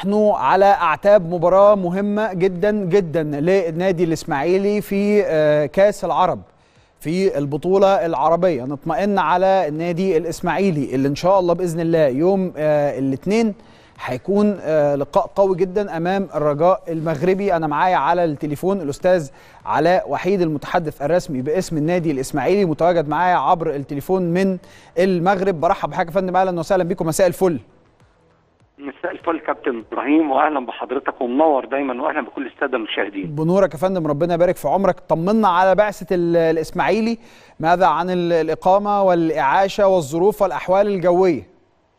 نحن على اعتاب مباراه مهمه جدا جدا للنادي الاسماعيلي في آه، كاس العرب في البطوله العربيه نطمئن على النادي الاسماعيلي اللي ان شاء الله باذن الله يوم الاثنين هيكون آه، لقاء قوي جدا امام الرجاء المغربي انا معايا على التليفون الاستاذ علاء وحيد المتحدث الرسمي باسم النادي الاسماعيلي متواجد معايا عبر التليفون من المغرب برحب بحضرتك يا فندم اهلا وسهلا بكم مساء الفل مساء الفل كابتن ابراهيم واهلا بحضرتك ومنور دايما واهلا بكل الساده المشاهدين بنورك يا فندم ربنا يبارك في عمرك طمنا على بعثه ال- الاسماعيلي ماذا عن ال- الاقامه والاعاشه والظروف والاحوال الجويه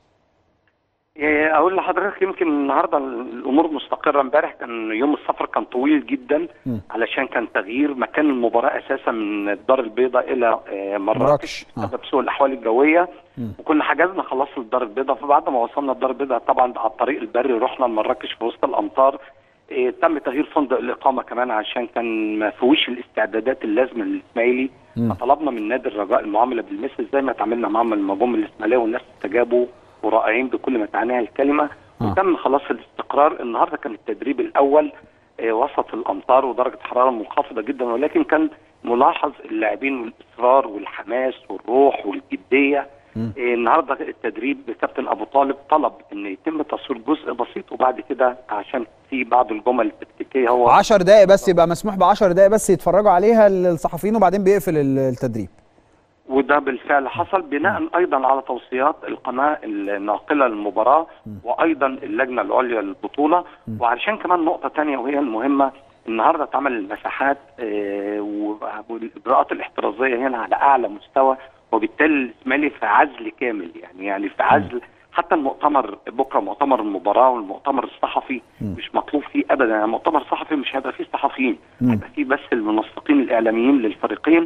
إيه، اقول لحضرتك يمكن النهارده الامور مستقره امبارح كان يوم السفر كان طويل جدا م. علشان كان تغيير مكان المباراه اساسا من الدار البيضاء الى آه، مراكش. مراكش آه. بسبب سوء الاحوال الجويه م. وكنا حجزنا خلاص الدار البيضاء فبعد ما وصلنا الدار البيضاء طبعا على الطريق البري رحنا لمراكش في وسط الامطار إيه، تم تغيير فندق الاقامه كمان عشان كان ما فيهوش الاستعدادات اللازمه للاسماعيلي م. فطلبنا من نادي الرجاء المعامله بالمثل زي ما تعاملنا معهم لما جم الاسماعيليه والناس استجابوا ورائعين بكل ما تعنيها الكلمه آه. وتم خلاص الاستقرار النهارده كان التدريب الاول آه، وسط الامطار ودرجه حراره منخفضه جدا ولكن كان ملاحظ اللاعبين والاصرار والحماس والروح والجديه مم. آه، النهارده التدريب كابتن ابو طالب طلب ان يتم تصوير جزء بسيط وبعد كده عشان في بعض الجمل التكتيكيه هو 10 دقائق بس يبقى مسموح ب 10 دقائق بس يتفرجوا عليها الصحفيين وبعدين بيقفل ال- التدريب وده بالفعل حصل بناء ايضا على توصيات القناه الناقله للمباراه وايضا اللجنه العليا للبطوله وعلشان كمان نقطه ثانيه وهي المهمه النهارده اتعمل المساحات آه، و- والاجراءات الاحترازيه هنا على اعلى مستوى وبالتالي الاسماعيلي في عزل كامل يعني يعني في عزل حتى المؤتمر بكره مؤتمر المباراه والمؤتمر الصحفي مم. مش مطلوب فيه ابدا يعني مؤتمر صحفي مش هيبقى فيه صحفيين مم. هيبقى فيه بس المنسقين الاعلاميين للفريقين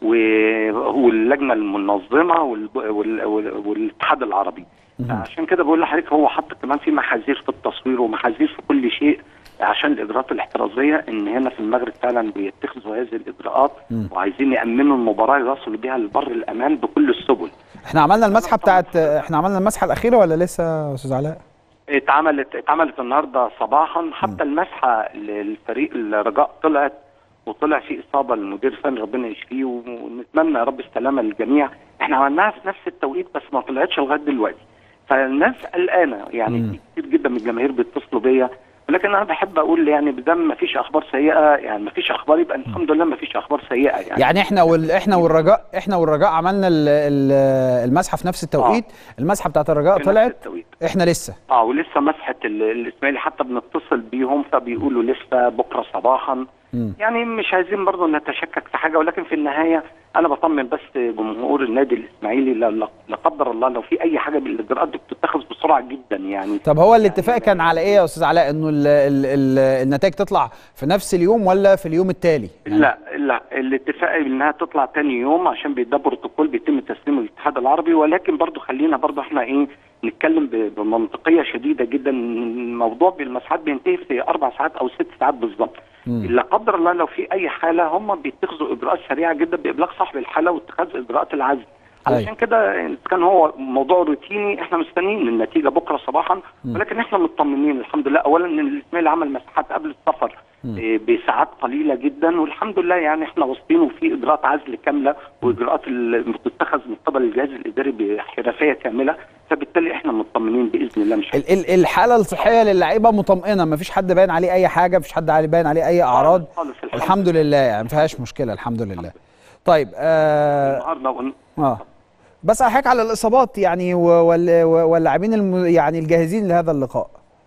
و- واللجنه المنظمه والب- وال- وال- والاتحاد العربي مهم. عشان كده بقول لحضرتك هو حط كمان في محاذير في التصوير ومحاذير في كل شيء عشان الاجراءات الاحترازيه ان هنا في المغرب فعلا بيتخذوا هذه الاجراءات مم. وعايزين يامنوا المباراه يوصلوا بيها لبر الامان بكل السبل احنا عملنا المسحه بتاعت احنا عملنا المسحه الاخيره ولا لسه يا استاذ علاء اتعملت اتعملت النهارده صباحا حتى المسحه للفريق الرجاء طلعت وطلع في اصابه للمدير الفني ربنا يشفيه ونتمنى يا رب السلامه للجميع احنا عملناها في نفس التوقيت بس ما طلعتش لغايه دلوقتي فالناس قلقانه يعني مم. في كتير جدا من الجماهير بيتصلوا بيا ولكن انا بحب اقول يعني بدم ما فيش اخبار سيئه يعني ما فيش اخبار يبقى الحمد لله ما فيش اخبار سيئه يعني, يعني احنا وال... احنا والرجاء احنا والرجاء عملنا ال... ال... المسحه في نفس التوقيت المسحه بتاعت الرجاء في نفس طلعت التوقيت. احنا لسه اه ولسه مسحه ال- الاسماعيلي حتى بنتصل بيهم فبيقولوا لسه بكره صباحا مم. يعني مش عايزين برضه نتشكك في حاجه ولكن في النهايه انا بطمن بس جمهور النادي الاسماعيلي لا, لا, لا قدر الله لو في اي حاجه بالاجراءات دي بتتخذ بسرعه جدا يعني طب هو الاتفاق يعني- كان على ايه يا استاذ علاء انه ال... ال... ال... النتائج تطلع في نفس اليوم ولا في اليوم التالي يعني لا لا الاتفاق انها تطلع تاني يوم عشان بي- ده بروتوكول بيتم تسليمه للاتحاد العربي ولكن برضو خلينا برضو احنا ايه نتكلم ب- بمنطقيه شديده جدا الموضوع بالمساحات بينتهي في اربع ساعات او ست ساعات بالظبط مم. لا قدر الله لو في اي حاله هم بيتخذوا اجراءات سريعه جدا بابلاغ صاحب الحاله واتخاذ اجراءات العزل أيوة. علشان كده كان هو موضوع روتيني احنا مستنيين النتيجه بكره صباحا مم. ولكن احنا مطمنين الحمد لله اولا ان الاسماعيلي عمل مساحات قبل السفر مم. إيه، بساعات قليله جدا والحمد لله يعني احنا واثقين وفي اجراءات عزل كامله واجراءات اللي بتتخذ من قبل الجهاز الاداري بحرفيه كامله فبالتالي احنا مطمنين باذن الله مش ال... ال... الحاله الصحيه للعيبه مطمئنه مفيش حد باين عليه اي حاجه مفيش حد عليه باين عليه اي اعراض خالص الحمد لله يعني ما فيهاش مشكله الحمد لله طيب آه النهارده ون- اه بس حضرتك على الاصابات يعني و- وال- واللاعبين الم... يعني الجاهزين لهذا اللقاء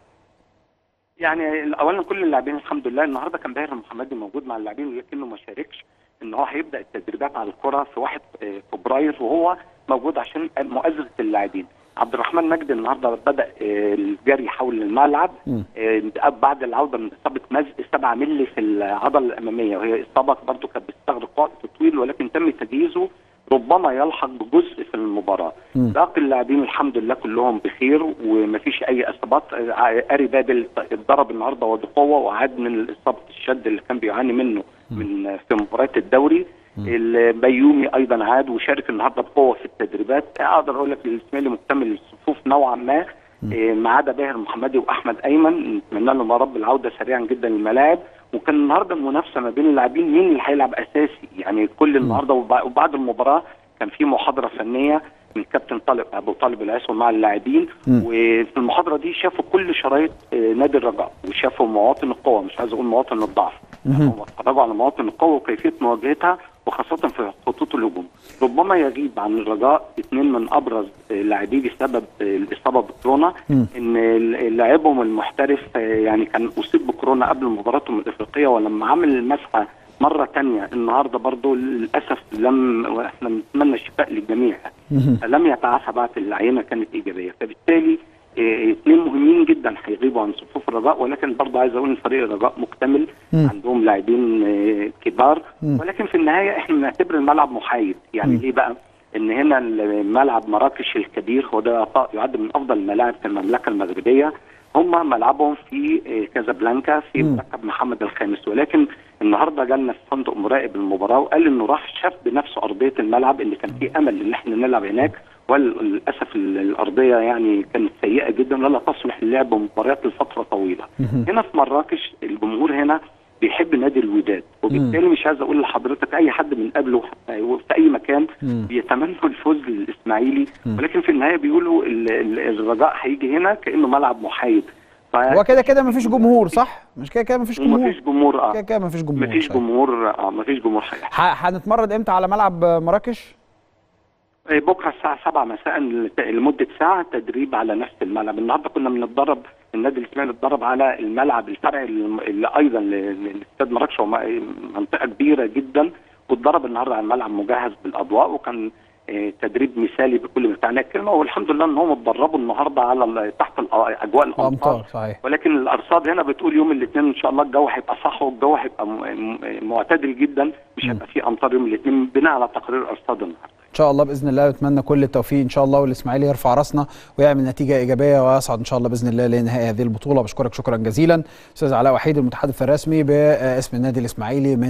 يعني اولا كل اللاعبين الحمد لله النهارده كان باهر محمدي موجود مع اللاعبين ولكنه ما شاركش ان هو هيبدا التدريبات على الكره في 1 فبراير وهو موجود عشان مؤازره اللاعبين عبد الرحمن مجدي النهارده بدا آه، الجري حول الملعب مم. آه، بعد العوده من اصابه مزق 7 مللي في العضله الاماميه وهي اصابه برضه كانت بتستغرق وقت طويل ولكن تم تجهيزه ربما يلحق بجزء في المباراه مم. باقي اللاعبين الحمد لله كلهم بخير ومفيش اي اصابات آه، اري بابل اتضرب النهارده وبقوه وعاد من اصابه الشد اللي كان بيعاني منه من في مباريات الدوري البيومي ايضا عاد وشارك النهارده بقوه في التدريبات اقدر اقول لك الاسماعيلي مكتمل الصفوف نوعا ما إيه، ما عدا باهر محمدي واحمد ايمن نتمنى لهم يا رب العوده سريعا جدا للملاعب وكان النهارده المنافسه ما بين اللاعبين مين اللي هيلعب اساسي يعني كل النهارده وبع- وبعد المباراه كان في محاضره فنيه من كابتن طالب ابو طالب العيسو مع اللاعبين وفي المحاضره دي شافوا كل شرايط آه، نادي الرجاء وشافوا مواطن القوه مش عايز اقول مواطن الضعف هم اتفرجوا على مواطن القوه وكيفيه مواجهتها وخاصه في خطوط الهجوم ربما يغيب عن الرجاء اثنين من ابرز آه، لاعبيه بسبب آه، الاصابه بكورونا ان ال- لاعبهم المحترف آه، يعني كان اصيب بكورونا قبل مباراتهم الافريقيه ولما عمل المسحه مره تانية النهارده برضه للاسف لم واحنا بنتمنى الشفاء للجميع لم يتعافى بعد العينه كانت ايجابيه فبالتالي آه، اثنين مهمين جدا هيغيبوا عن صفوف الرجاء ولكن برضه عايز اقول ان فريق الرجاء مكتمل عندهم لاعبين آه، كبار ولكن في النهايه احنا بنعتبر الملعب محايد يعني ليه بقى؟ ان هنا الملعب مراكش الكبير هو ده يعد من افضل الملاعب في المملكه المغربيه هم ملعبهم في آه، كازابلانكا في مركب محمد الخامس ولكن النهارده جالنا في فندق مراقب المباراه وقال انه راح شاف بنفسه ارضيه الملعب اللي كان فيه امل ان احنا نلعب هناك وللاسف ال- الارضيه يعني كانت سيئه جدا ولا تصلح للعب مباريات لفتره طويله. هنا في مراكش الجمهور هنا بيحب نادي الوداد وبالتالي مش عايز اقول لحضرتك اي حد من قبله في اي مكان بيتمنوا الفوز للاسماعيلي ولكن في النهايه بيقولوا ال- ال- الرجاء هيجي هنا كانه ملعب محايد ف- هو كده كده مفيش جمهور صح مش كده كده مفيش جمهور مفيش جمهور اه كده كده مفيش جمهور مفيش صحيح. جمهور اه مفيش جمهور حقيقي ح- هنتمرن امتى على ملعب مراكش بكره الساعه 7 مساء لت- لمده ساعه تدريب على نفس الملعب النهارده كنا بنتدرب النادي الاسماعيلي اتدرب على الملعب الفرعي الم- اللي ايضا ل- لاستاد مراكش هو م- منطقه كبيره جدا واتدرب النهارده على الملعب مجهز بالاضواء وكان آه، تدريب مثالي بكل ما تعنيه الكلمه والحمد لله ان هم اتدربوا النهارده على ال- تحت الأ- اجواء الامطار الامطار صحيح ولكن الارصاد هنا بتقول يوم الاثنين ان شاء الله الجو هيبقى صح والجو هيبقى م- م- معتدل جدا مش هيبقى فيه امطار يوم الاثنين بناء على تقرير الارصاد النهارده ان شاء الله باذن الله نتمنى كل التوفيق ان شاء الله والاسماعيلي يرفع راسنا ويعمل نتيجه ايجابيه ويصعد ان شاء الله باذن الله لنهائي هذه البطوله بشكرك شكرا جزيلا استاذ علاء وحيد المتحدث الرسمي باسم النادي الاسماعيلي من